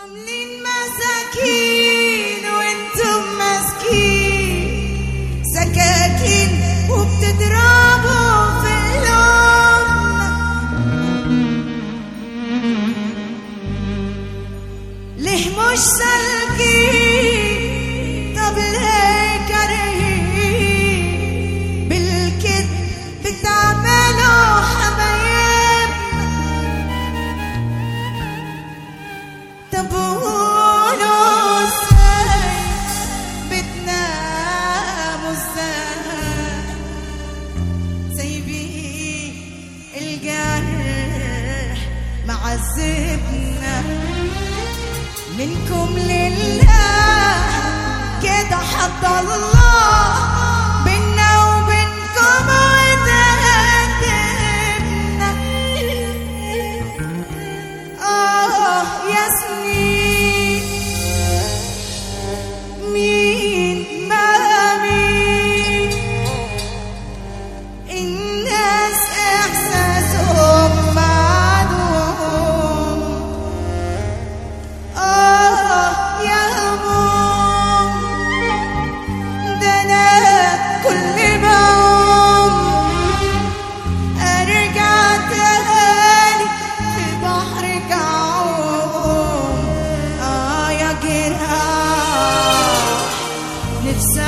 عاملين مساكين وانتم ماسكين سكاكين وبتضربوا في الأم ليه مش سالكين طب ليه كارهين بالكذب بتعملوا حبايبنا طب قولوا ازاي بتناموا ازاي سايبين الجرح معذبنا منكم لله كده حط الله بينا وبينكم وتقدمنا آه يا سنين مين ما مين الناس إحساسهم معدوم آه يا هموم ده أنا كل ما أقوم أرجع تاني في بحرك أعوم آه يا جراح نفسي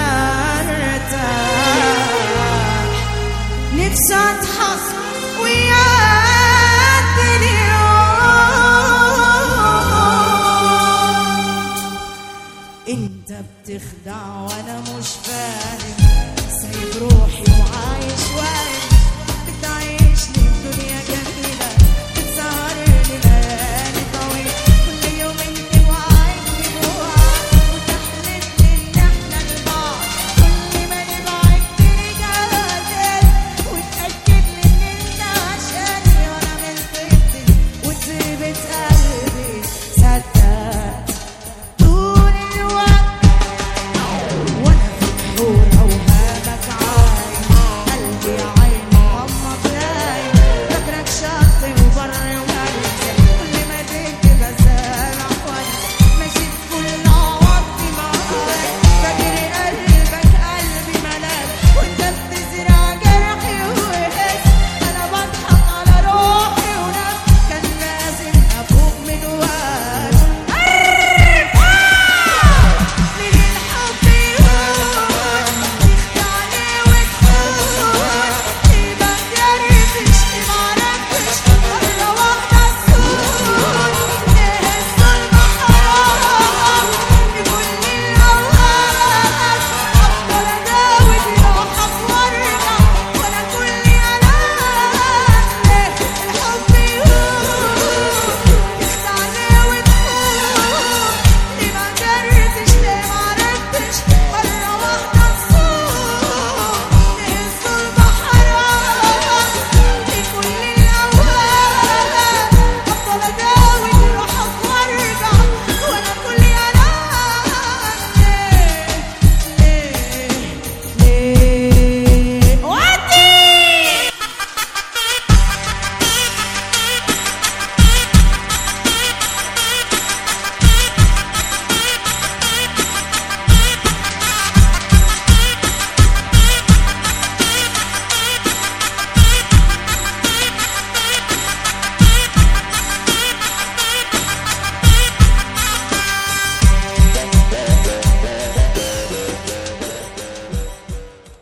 أرتاح نفسي أضحك وياك اليوم انت بتخدع وانا مش فاهم سايب روحي وعايش واقف